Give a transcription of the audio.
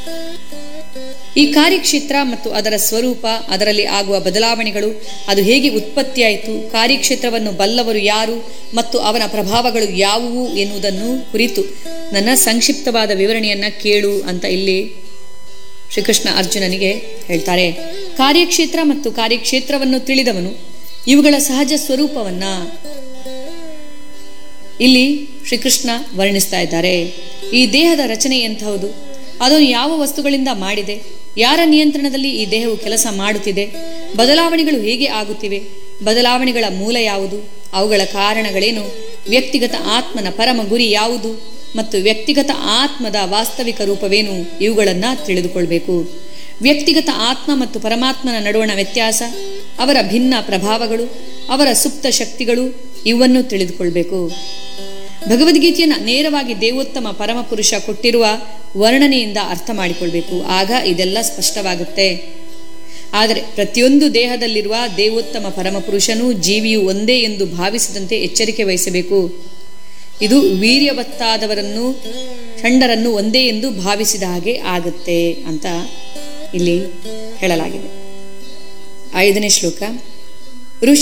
ಈ ಕಾರ್ಯಕ್ಷೇತ್ರ ಮತ್ತು ಅದರ ಸ್ವರೂಪ ಅದರಲ್ಲಿ ಆಗುವ ಬದಲಾವಣೆಗಳು ಅದು ಹೇಗೆ ಉತ್ಪತ್ತಿಯಾಯಿತು ಕಾರ್ಯಕ್ಷೇತ್ರವನ್ನು ಬಲ್ಲವರು ಯಾರು ಮತ್ತು ಅವನ ಪ್ರಭಾವಗಳು ಯಾವುವು ಎನ್ನುವುದನ್ನು ಕುರಿತು ನನ್ನ ಸಂಕ್ಷಿಪ್ತವಾದ ವಿವರಣೆಯನ್ನ ಕೇಳು ಅಂತ ಇಲ್ಲಿ ಶ್ರೀಕೃಷ್ಣ ಅರ್ಜುನನಿಗೆ ಹೇಳ್ತಾರೆ ಕಾರ್ಯಕ್ಷೇತ್ರ ಮತ್ತು ಕಾರ್ಯಕ್ಷೇತ್ರವನ್ನು ತಿಳಿದವನು ಇವುಗಳ ಸಹಜ ಸ್ವರೂಪವನ್ನ ಇಲ್ಲಿ ಶ್ರೀಕೃಷ್ಣ ವರ್ಣಿಸ್ತಾ ಇದ್ದಾರೆ ಈ ದೇಹದ ರಚನೆ ಎಂತಹುದು ಅದನ್ನು ಯಾವ ವಸ್ತುಗಳಿಂದ ಮಾಡಿದೆ ಯಾರ ನಿಯಂತ್ರಣದಲ್ಲಿ ಈ ದೇಹವು ಕೆಲಸ ಮಾಡುತ್ತಿದೆ ಬದಲಾವಣೆಗಳು ಹೇಗೆ ಆಗುತ್ತಿವೆ ಬದಲಾವಣೆಗಳ ಮೂಲ ಯಾವುದು ಅವುಗಳ ಕಾರಣಗಳೇನು ವ್ಯಕ್ತಿಗತ ಆತ್ಮನ ಪರಮ ಗುರಿ ಯಾವುದು ಮತ್ತು ವ್ಯಕ್ತಿಗತ ಆತ್ಮದ ವಾಸ್ತವಿಕ ರೂಪವೇನು ಇವುಗಳನ್ನು ತಿಳಿದುಕೊಳ್ಬೇಕು ವ್ಯಕ್ತಿಗತ ಆತ್ಮ ಮತ್ತು ಪರಮಾತ್ಮನ ನಡುವಣ ವ್ಯತ್ಯಾಸ ಅವರ ಭಿನ್ನ ಪ್ರಭಾವಗಳು ಅವರ ಸುಪ್ತ ಶಕ್ತಿಗಳು ಇವನ್ನು ತಿಳಿದುಕೊಳ್ಬೇಕು ಭಗವದ್ಗೀತೆಯನ್ನು ನೇರವಾಗಿ ದೇವೋತ್ತಮ ಪರಮಪುರುಷ ಕೊಟ್ಟಿರುವ ವರ್ಣನೆಯಿಂದ ಅರ್ಥ ಮಾಡಿಕೊಳ್ಬೇಕು ಆಗ ಇದೆಲ್ಲ ಸ್ಪಷ್ಟವಾಗುತ್ತೆ ಆದರೆ ಪ್ರತಿಯೊಂದು ದೇಹದಲ್ಲಿರುವ ದೇವೋತ್ತಮ ಪರಮಪುರುಷನೂ ಜೀವಿಯು ಒಂದೇ ಎಂದು ಭಾವಿಸಿದಂತೆ ಎಚ್ಚರಿಕೆ ವಹಿಸಬೇಕು ಇದು ವೀರ್ಯವತ್ತಾದವರನ್ನು ಷಂಡರನ್ನು ಒಂದೇ ಎಂದು ಭಾವಿಸಿದ ಹಾಗೆ ಆಗುತ್ತೆ ಅಂತ ಇಲ್ಲಿ ಹೇಳಲಾಗಿದೆ ಐದನೇ ಶ್ಲೋಕ